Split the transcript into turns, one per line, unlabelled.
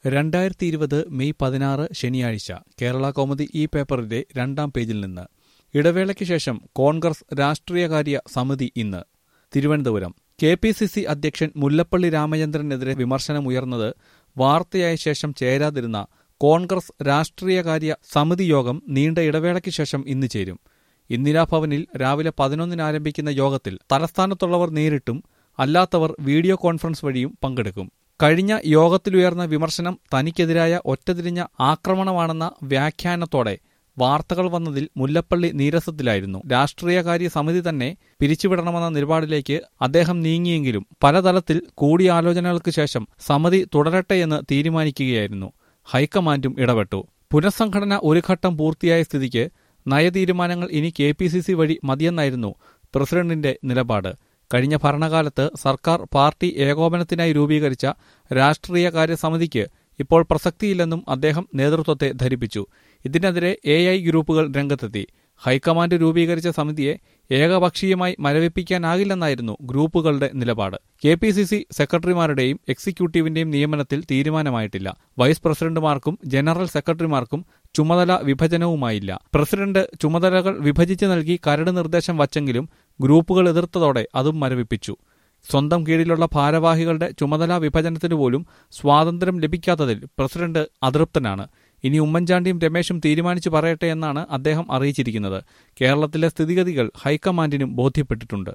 രണ്ടായിരത്തി ഇരുപത് മെയ് പതിനാറ് ശനിയാഴ്ച കേരള കൗമുദി ഈ പേപ്പറിന്റെ രണ്ടാം പേജിൽ നിന്ന് ഇടവേളയ്ക്ക് ശേഷം കോൺഗ്രസ് രാഷ്ട്രീയകാര്യ സമിതി ഇന്ന് Thiruvananthapuram K P C C അധ്യക്ഷൻ മുല്ലപ്പള്ളി രാമചന്ദ്രനെതിരെ വിമർശനമുയർന്നത് വാർത്തയായ ശേഷം ചേരാതിരുന്ന കോൺഗ്രസ് രാഷ്ട്രീയകാര്യ സമിതി യോഗം നീണ്ട ഇടവേളയ്ക്ക് ശേഷം ഇന്ന് ചേരും ഇന്ദിരാഭവനിൽ രാവിലെ പതിനൊന്നിന് ആരംഭിക്കുന്ന യോഗത്തിൽ തലസ്ഥാനത്തുള്ളവർ നേരിട്ടും അല്ലാത്തവർ വീഡിയോ കോൺഫറൻസ് വഴിയും പങ്കെടുക്കും കഴിഞ്ഞ യോഗത്തിലുയർന്ന വിമർശനം തനിക്കെതിരായ ഒറ്റതിരിഞ്ഞ ആക്രമണമാണെന്ന വ്യാഖ്യാനത്തോടെ വാർത്തകൾ വന്നതിൽ മുല്ലപ്പള്ളി നീരസത്തിലായിരുന്നു രാഷ്ട്രീയകാര്യ സമിതി തന്നെ പിരിച്ചുവിടണമെന്ന നിലപാടിലേക്ക് അദ്ദേഹം നീങ്ങിയെങ്കിലും പലതലത്തിൽ കൂടിയാലോചനകൾക്ക് ശേഷം സമിതി തുടരട്ടെയെന്ന് തീരുമാനിക്കുകയായിരുന്നു ഹൈക്കമാൻഡും ഇടപെട്ടു പുനഃസംഘടന ഒരു ഘട്ടം പൂർത്തിയായ സ്ഥിതിക്ക് നയതീരുമാനങ്ങൾ ഇനി കെ പി സി സി വഴി മതിയെന്നായിരുന്നു പ്രസിഡന്റിന്റെ നിലപാട് കഴിഞ്ഞ ഭരണകാലത്ത് സർക്കാർ പാർട്ടി ഏകോപനത്തിനായി രൂപീകരിച്ച രാഷ്ട്രീയകാര്യ സമിതിക്ക് ഇപ്പോൾ പ്രസക്തിയില്ലെന്നും അദ്ദേഹം നേതൃത്വത്തെ ധരിപ്പിച്ചു ഇതിനെതിരെ എ ഐ ഗ്രൂപ്പുകൾ രംഗത്തെത്തി ഹൈക്കമാൻഡ് രൂപീകരിച്ച സമിതിയെ ഏകപക്ഷീയമായി മരവിപ്പിക്കാനാകില്ലെന്നായിരുന്നു ഗ്രൂപ്പുകളുടെ നിലപാട് കെ പി സി സി സെക്രട്ടറിമാരുടെയും എക്സിക്യൂട്ടീവിന്റെയും നിയമനത്തിൽ തീരുമാനമായിട്ടില്ല വൈസ് പ്രസിഡന്റുമാർക്കും ജനറൽ സെക്രട്ടറിമാർക്കും ചുമതല വിഭജനവുമായില്ല പ്രസിഡന്റ് ചുമതലകൾ വിഭജിച്ച് നൽകി കരട് നിർദ്ദേശം വച്ചെങ്കിലും ഗ്രൂപ്പുകൾ എതിർത്തതോടെ അതും മരവിപ്പിച്ചു സ്വന്തം കീഴിലുള്ള ഭാരവാഹികളുടെ ചുമതലാ വിഭജനത്തിന് പോലും സ്വാതന്ത്ര്യം ലഭിക്കാത്തതിൽ പ്രസിഡന്റ് അതൃപ്തനാണ് ഇനി ഉമ്മൻചാണ്ടിയും രമേശും തീരുമാനിച്ചു പറയട്ടെ എന്നാണ് അദ്ദേഹം അറിയിച്ചിരിക്കുന്നത് കേരളത്തിലെ സ്ഥിതിഗതികൾ ഹൈക്കമാൻഡിനും ബോധ്യപ്പെട്ടിട്ടുണ്ട്